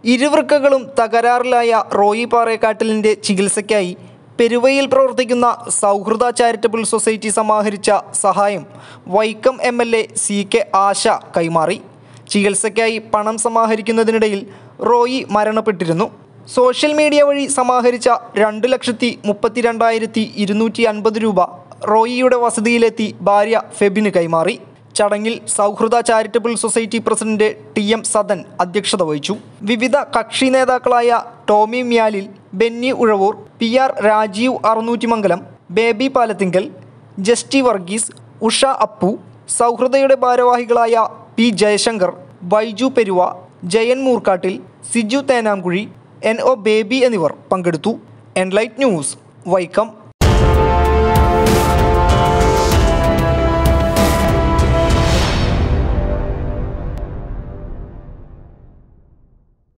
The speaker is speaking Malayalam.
ഇരുവൃക്കകളും തകരാറിലായ റോയി പാറേക്കാട്ടിലിൻ്റെ ചികിത്സയ്ക്കായി പെരുവയിൽ പ്രവർത്തിക്കുന്ന സൗഹൃദ ചാരിറ്റബിൾ സൊസൈറ്റി സമാഹരിച്ച സഹായം Vaikom M L A C K Asha കൈമാറി ചികിത്സയ്ക്കായി പണം സമാഹരിക്കുന്നതിനിടയിൽ റോയി മരണപ്പെട്ടിരുന്നു സോഷ്യൽ മീഡിയ വഴി സമാഹരിച്ച രണ്ട് ലക്ഷത്തി മുപ്പത്തിരണ്ടായിരത്തി ഇരുന്നൂറ്റി അൻപത് രൂപ റോയിയുടെ വസതിയിലെത്തി ഭാര്യ ഫെബിന് കൈമാറി ചടങ്ങിൽ Sauhrida charitable society president T M Sadan അധ്യക്ഷത വഹിച്ചു വിവിധ കക്ഷി നേതാക്കളായ ടോമി മ്യാലിൽ ബെന്നി ഉഴവൂർ പി ആർ രാജീവ് അറുന്നൂറ്റിമംഗലം ബേബി പാലത്തിങ്കൽ ജസ്റ്റി വർഗീസ് ഉഷ അപ്പു സൗഹൃദയുടെ ഭാരവാഹികളായ P Jayasankar Baiju Peruva Jayan Moorkattil Siju Thenamkuzhi N O Baby എന്നിവർ പങ്കെടുത്തു എൻലൈറ്റ് ന്യൂസ് വൈക്കം